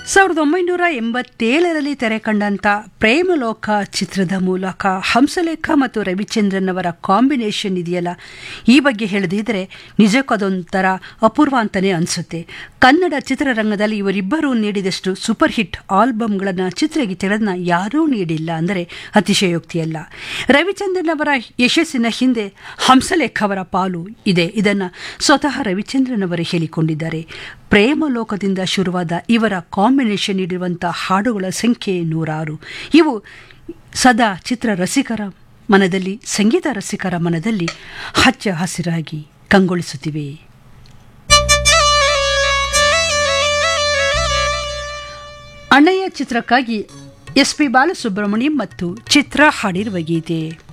ಸಾವಿರದ ಒಂಬೈನೂರ ಎಂಬತ್ತೇಳರಲ್ಲಿ ತೆರೆ ಕಂಡಂಥ ಪ್ರೇಮಲೋಕ ಚಿತ್ರದ ಮೂಲಕ ಹಂಸಲೇಖ ಮತ್ತು ರವಿಚಂದ್ರನ್ ಅವರ ಕಾಂಬಿನೇಷನ್ ಇದೆಯಲ್ಲ ಈ ಬಗ್ಗೆ ಹೇಳದಿದ್ದರೆ ನಿಜಕ್ಕೂ ಅದೊಂಥರ ಅಪೂರ್ವ ಅಂತಲೇ ಅನಿಸುತ್ತೆ ಕನ್ನಡ ಚಿತ್ರರಂಗದಲ್ಲಿ ಇವರಿಬ್ಬರೂ ನೀಡಿದಷ್ಟು ಸೂಪರ್ ಹಿಟ್ ಆಲ್ಬಮ್ಗಳನ್ನು ಚಿತ್ರಗೀತೆಗಳನ್ನು ಯಾರೂ ನೀಡಿಲ್ಲ ಅಂದರೆ ಅತಿಶಯೋಕ್ತಿಯಲ್ಲ ರವಿಚಂದ್ರನ್ ಅವರ ಯಶಸ್ಸಿನ ಹಿಂದೆ ಹಂಸಲೇಖ ಅವರ ಪಾಲು ಇದೆ ಇದನ್ನು ಸ್ವತಃ ರವಿಚಂದ್ರನ್ ಅವರು ಹೇಳಿಕೊಂಡಿದ್ದಾರೆ ಪ್ರೇಮಲೋಕದಿಂದ ಶುರುವಾದ ಇವರ ಕಾಂಬಿನೇಷನ್ ನೀಡಿರುವಂಥ ಹಾಡುಗಳ ಸಂಖ್ಯೆ ನೂರಾರು ಇವು ಸದಾ ಚಿತ್ರ ರಸಿಕರ ಮನದಲ್ಲಿ ಸಂಗೀತ ರಸಿಕರ ಮನದಲ್ಲಿ ಹಚ್ಚ ಹಸಿರಾಗಿ ಕಂಗೊಳಿಸುತ್ತಿವೆ ಅಣ್ಣಯ್ಯ ಚಿತ್ರಕ್ಕಾಗಿ ಎಸ್ ಪಿ ಬಾಲಸುಬ್ರಹ್ಮಣ್ಯಂ ಮತ್ತು ಚಿತ್ರ ಹಾಡಿರುವ ಗೀತೆ